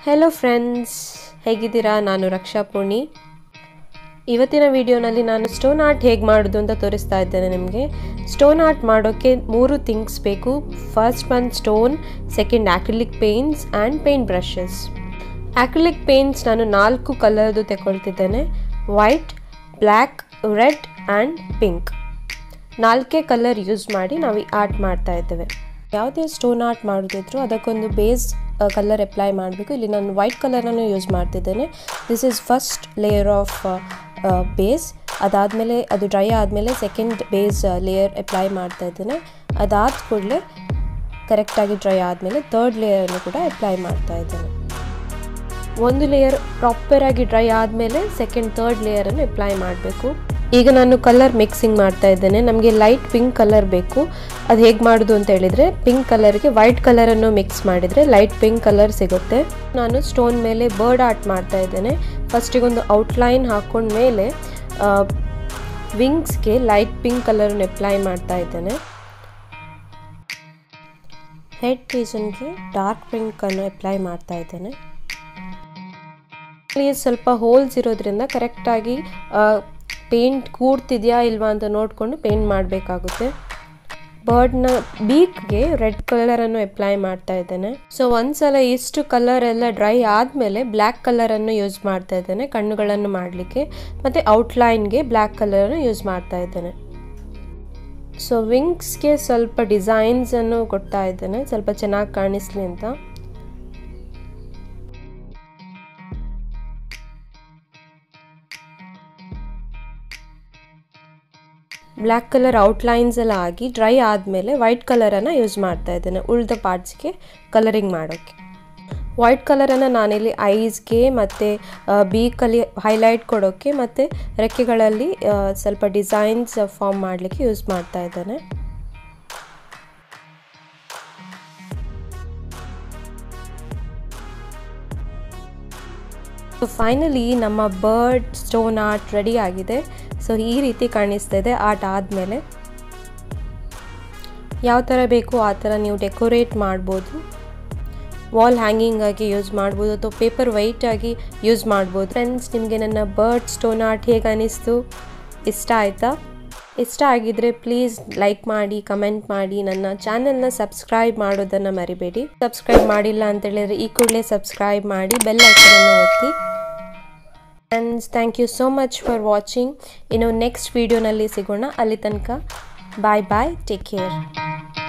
hello friends ಹೇಗಿದ್ದೀರಾ ನಾನು ರಕ್ಷಾ ಪೂರ್ಣಿ ಇವತ್ತಿನ ವಿಡಿಯೋನಲ್ಲಿ ನಾನು ಸ್ಟೋನ್ ಆರ್ಟ್ ಹೇಗೆ ಮಾಡೋದು ಅಂತ ತೋರಿಸ್ತಾ ಇದ್ದೇನೆ ನಿಮಗೆ ಸ್ಟೋನ್ ಆರ್ಟ್ ಮಾಡೋಕ್ಕೆ ಮೂರು ಥಿಂಗ್ಸ್ ಬೇಕು first one stone second acrylic paints and paint brushes acrylic paints ನಾನು ನಾಲ್ಕು ಕಲರ್ದು ತಗೊಳ್ತಿದ್ದೇನೆ white black red and pink ನಾಲ್ಕೇ ಕಲರ್ ಯೂಸ್ ಮಾಡಿ ನಾವು ಈ ಆರ್ಟ್ ಮಾಡ್ತಾ ಇದ್ದೇವೆ ಯಾವುದೇ ಸ್ಟೋನ್ ಆರ್ಟ್ ಮಾಡೋದಿದ್ರು ಅದಕ್ಕೊಂದು ಬೇಸ್ ಕಲರ್ ಅಪ್ಲೈ ಮಾಡಬೇಕು ಇಲ್ಲಿ ನಾನು ವೈಟ್ ಕಲರನ್ನು ಯೂಸ್ ಮಾಡ್ತಿದ್ದೇನೆ this is first layer of base ಅದಾದಮೇಲೆ ಅದು ಡ್ರೈ ಆದಮೇಲೆ ಸೆಕೆಂಡ್ ಬೇಸ್ ಲೇಯರ್ ಅಪ್ಲೈ ಮಾಡ್ತಾ ಇದ್ದೇನೆ ಅದಾದ ಕೂಡಲೇ ಕರೆಕ್ಟಾಗಿ ಡ್ರೈ ಆದಮೇಲೆ ತರ್ಡ್ ಲೇಯರನ್ನು ಕೂಡ ಅಪ್ಲೈ ಮಾಡ್ತಾ ಇದ್ದೇನೆ ಒಂದು ಲೇಯರ್ ಪ್ರಾಪರಾಗಿ ಡ್ರೈ ಆದಮೇಲೆ ಸೆಕೆಂಡ್ ತರ್ಡ್ ಲೇಯರನ್ನು ಅಪ್ಲೈ ಮಾಡಬೇಕು ಈಗ ನಾನು ಕಲರ್ ಮಿಕ್ಸಿಂಗ್ ಮಾಡ್ತಾ ಇದ್ದೇನೆ ನಮಗೆ ಲೈಟ್ ಪಿಂಕ್ ಕಲರ್ ಬೇಕು ಅದು ಹೇಗೆ ಮಾಡೋದು ಅಂತ ಹೇಳಿದರೆ ಪಿಂಕ್ ಕಲರ್ಗೆ ವೈಟ್ ಕಲರನ್ನು ಮಿಕ್ಸ್ ಮಾಡಿದರೆ ಲೈಟ್ ಪಿಂಕ್ ಕಲರ್ ಸಿಗುತ್ತೆ ನಾನು ಸ್ಟೋನ್ ಮೇಲೆ ಬರ್ಡ್ ಆರ್ಟ್ ಮಾಡ್ತಾ ಇದ್ದೇನೆ ಫಸ್ಟಿಗೊಂದು ಔಟ್ಲೈನ್ ಹಾಕೊಂಡ ಮೇಲೆ ವಿಂಗ್ಸ್ಗೆ ಲೈಟ್ ಪಿಂಕ್ ಕಲರನ್ನು ಅಪ್ಲೈ ಮಾಡ್ತಾ ಇದ್ದೇನೆ ಹೆಡ್ ರೀಸನ್ಗೆ ಡಾರ್ಕ್ ಪಿಂಕನ್ನು ಅಪ್ಲೈ ಮಾಡ್ತಾ ಇದ್ದೇನೆ ಸ್ವಲ್ಪ ಹೋಲ್ಸ್ ಇರೋದ್ರಿಂದ ಕರೆಕ್ಟಾಗಿ ಪೇಂಟ್ ಕೂಡ್ತಿದೆಯಾ ಇಲ್ವಾ ಅಂತ ನೋಡಿಕೊಂಡು ಪೇಂಟ್ ಮಾಡಬೇಕಾಗುತ್ತೆ ಬರ್ಡ್ನ ಬೀಕ್ಗೆ ರೆಡ್ ಕಲರನ್ನು ಅಪ್ಲೈ ಮಾಡ್ತಾ ಇದ್ದೇನೆ ಸೊ ಒಂದ್ಸಲ ಇಷ್ಟು ಕಲರ್ ಎಲ್ಲ ಡ್ರೈ ಆದಮೇಲೆ ಬ್ಲ್ಯಾಕ್ ಕಲರನ್ನು ಯೂಸ್ ಮಾಡ್ತಾ ಇದ್ದೇನೆ ಕಣ್ಣುಗಳನ್ನು ಮಾಡಲಿಕ್ಕೆ ಮತ್ತು ಔಟ್ಲೈನ್ಗೆ ಬ್ಲ್ಯಾಕ್ ಕಲರನ್ನು ಯೂಸ್ ಮಾಡ್ತಾ ಇದ್ದೇನೆ ಸೊ ವಿಂಗ್ಸ್ಗೆ ಸ್ವಲ್ಪ ಡಿಸೈನ್ಸನ್ನು ಕೊಡ್ತಾ ಇದ್ದೇನೆ ಸ್ವಲ್ಪ ಚೆನ್ನಾಗಿ ಕಾಣಿಸ್ಲಿ ಅಂತ ಬ್ಲ್ಯಾಕ್ ಕಲರ್ ಔಟ್ಲೈನ್ಸ್ ಎಲ್ಲ ಆಗಿ ಡ್ರೈ ಆದಮೇಲೆ ವೈಟ್ ಕಲರನ್ನು ಯೂಸ್ ಮಾಡ್ತಾ ಇದ್ದೇನೆ ಉಳಿದ ಪಾರ್ಟ್ಸ್ಗೆ ಕಲರಿಂಗ್ ಮಾಡೋಕ್ಕೆ ವೈಟ್ ಕಲರನ್ನು ನಾನಿಲ್ಲಿ ಐಸ್ಗೆ ಮತ್ತು ಬೀಕಲ್ಲಿ ಹೈಲೈಟ್ ಕೊಡೋಕ್ಕೆ ಮತ್ತು ರೆಕ್ಕೆಗಳಲ್ಲಿ ಸ್ವಲ್ಪ ಡಿಸೈನ್ಸ್ ಫಾರ್ಮ್ ಮಾಡಲಿಕ್ಕೆ ಯೂಸ್ ಮಾಡ್ತಾ ಇದ್ದೇನೆ ಸೊ ಫೈನಲಿ ನಮ್ಮ ಬರ್ಡ್ ಸ್ಟೋನ್ ಆರ್ಟ್ ರೆಡಿ ಆಗಿದೆ ಸೊ ಈ ರೀತಿ ಕಾಣಿಸ್ತಾ ಇದೆ ಆರ್ಟ್ ಆದಮೇಲೆ ಯಾವ ಥರ ಬೇಕು ಆ ಥರ ನೀವು ಡೆಕೋರೇಟ್ ಮಾಡ್ಬೋದು ವಾಲ್ ಹ್ಯಾಂಗಿಂಗ್ ಆಗಿ ಯೂಸ್ ಮಾಡ್ಬೋದು ಅಥವಾ ಪೇಪರ್ ವೈಟ್ ಆಗಿ ಯೂಸ್ ಮಾಡ್ಬೋದು ಫ್ರೆಂಡ್ಸ್ ನಿಮಗೆ ನನ್ನ ಬರ್ಡ್ ಸ್ಟೋನ್ ಆರ್ಟ್ ಹೇಗೆ ಅನ್ನಿಸ್ತು ಇಷ್ಟ ಆಯಿತಾ ಇಷ್ಟ ಆಗಿದ್ರೆ ಪ್ಲೀಸ್ ಲೈಕ್ ಮಾಡಿ ಕಮೆಂಟ್ ಮಾಡಿ ನನ್ನ ಚಾನೆಲ್ನ ಸಬ್ಸ್ಕ್ರೈಬ್ ಮಾಡೋದನ್ನು ಮರಿಬೇಡಿ ಸಬ್ಸ್ಕ್ರೈಬ್ ಮಾಡಿಲ್ಲ ಅಂತ ಹೇಳಿದ್ರೆ ಈ ಕೂಡಲೇ ಸಬ್ಸ್ಕ್ರೈಬ್ ಮಾಡಿ ಬೆಲ್ ಐಕನನ್ನು ಒತ್ತಿ friends thank you so much for watching ಇನ್ನು ನೆಕ್ಸ್ಟ್ ವೀಡಿಯೋನಲ್ಲಿ ಸಿಗೋಣ ಅಲ್ಲಿ ತನಕ ಬಾಯ್ ಬಾಯ್ ಟೇಕ್ ಕೇರ್